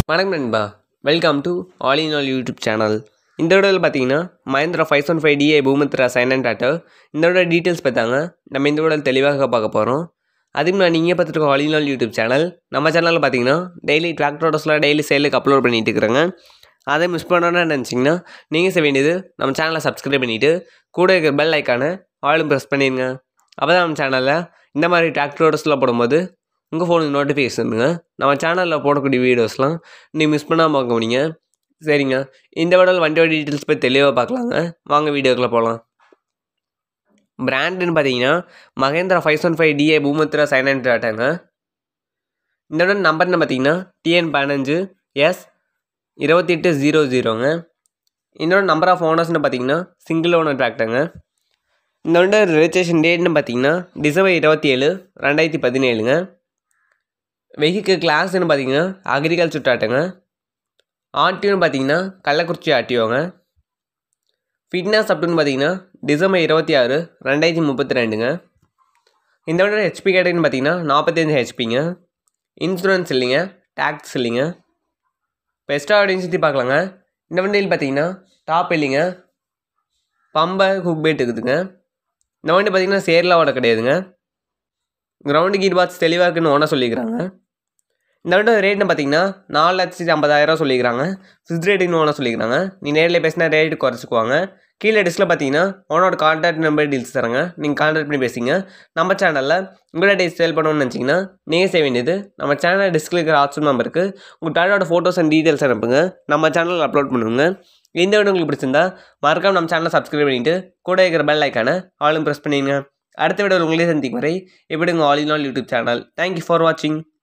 வணக்கம் நண்பா welcome to all in all YouTube channel இந்த வீடியோவில் பார்த்தீங்கன்னா Mahindra five one five DA பூமத்ரா சைன் அண்ட் டாட்டோ இதோட டீட்டெயில்ஸ் பார்த்தாங்க நம்ம இந்த வீடியோவில் தெளிவாக பார்க்க போகிறோம் அதுக்கு நான் நீங்கள் பார்த்துட்டு இருக்க all in all YouTube channel நம்ம சேனலில் பார்த்தீங்கன்னா டெய்லி டிராக்டரோடஸ்லாம் டெய்லி சேலுக்கு அப்லோட் பண்ணிட்டு இருக்கிறேங்க அதை மிஸ் பண்ணணும்னு நினச்சிங்கன்னா நீங்கள் செய்ய வேண்டியது நம்ம சேனலை சப்ஸ்கிரைப் பண்ணிவிட்டு கூட இருக்கிற பெல் ஐக்கானை ஆளும் ப்ரெஸ் பண்ணிடுங்க அப்போ தான் நம்ம சேனலில் இந்த மாதிரி டிராக்டரோடஸ்லாம் போடும்போது உங்கள் ஃபோனுக்கு நோட்டிஃபிகேஷனுங்க நம்ம சேனலில் போடக்கூடிய வீடியோஸ்லாம் நீங்கள் மிஸ் பண்ணாமல் பார்க்க முடியுங்க சரிங்க இந்த வீடியோவில் வண்டியோட டீட்டெயில்ஸ் பற்றி தெளிவாக பார்க்கலாங்க வாங்க வீடியோக்குள்ளே போகலாம் பிராண்டுன்னு பார்த்தீங்கன்னா Mahindra five one five DA பூமத்ரா சைன் அண்ட் டாட்டாங்க இதோட நம்பர்னு பார்த்தீங்கன்னா டிஎன் பதினஞ்சு எஸ் இருபத்தெட்டு ஜீரோ ஜீரோங்க இதோட நம்பர் ஆஃப் ஓனர்ஸ்னு பார்த்தீங்கன்னா சிங்கிள் ஓனர் டிராக்டருங்க இதோட ரெஜிஸ்ட்ரேஷன் டேட்னு பார்த்தீங்கன்னா டிசம்பர் இருபத்தி ஏழு ரெண்டாயிரத்தி பதினேழுங்க வெஹிக்கிள் கிளாஸ்னு பார்த்தீங்கன்னா அக்ரிகல்ச்சர் டாட்டுங்க ஆர்டிஓன்னு பார்த்தீங்கன்னா கள்ளக்குறிச்சி ஆர்டிஓங்க ஃபிட்னஸ் அப்டுன்னு பார்த்தீங்கன்னா டிசம்பர் இருபத்தி ஆறு ரெண்டாயிரத்தி முப்பத்தி ரெண்டுங்க இந்த விட ஹெச்பி கேட்டகரின்னு பார்த்தீங்கன்னா நாற்பத்தஞ்சு ஹெச்பிங்க இன்சூரன்ஸ் இல்லைங்க டேக்ஸ் இல்லைங்க இப்போ எக்ஸ்ட்ரா டென்சிட்டி பார்க்கலாங்க இந்த வண்டியில் பார்த்தீங்கன்னா டாப் இல்லைங்க பம்பை ஹுக் பேட் இருக்குதுங்க இந்த வண்டி பார்த்தீங்கன்னா சேர்லாம் ஓட கிடையாதுங்க கிரவுண்டு கீர் பாக்ஸ் தெளிவாக இருக்குன்னு ஒன்றா சொல்லிக்கிறாங்க இந்த வண்டி ரேட்னு பார்த்தீங்கன்னா நாலு லட்சத்தி ஐம்பதாயிரம் சொல்லிக்கிறாங்க ஃபிக்ஸ் ரேட்டுன்னு ஒன்றா சொல்லிக்கிறாங்க நீ நேரில் பேசினா ரேட்டு குறைச்சிக்குவாங்க கீழே டிஸ்கில் பார்த்தீங்கன்னா உன்னோட கான்டாக்ட் நம்பர் டீல்ஸ் தராங்க நீங்கள் கான்டாக்ட் பண்ணி பேசிங்க நம்ம சேனலில் உங்களோட டேஸ் சேல் பண்ணணும்னு நினச்சிங்கன்னா நீங்கள் செய்ய வேண்டியது நம்ம சேனல் டிஸ்கில் இருக்கிற வாட்ஸ்அப் நம்பருக்கு உங்கள் டாட்டோட ஃபோட்டோஸ் அண்ட் டீட்டெயில்ஸ் அனுப்புங்க நம்ம சேனலில் அப்லோட் பண்ணுங்க இந்த வீடியோ உங்களுக்கு பிடிச்சிருந்தா மறக்காம நம்ம சேனலை சப்ஸ்கிரைப் பண்ணிவிட்டு கூட இருக்கிற பெல் ஐக்கானை ஆளும் ப்ரெஸ் பண்ணிடுங்க அடுத்த வீடியோ உங்களே சந்திக்கும் வரை எப்படி உங்கள் all in all YouTube channel thank you for வாட்சிங்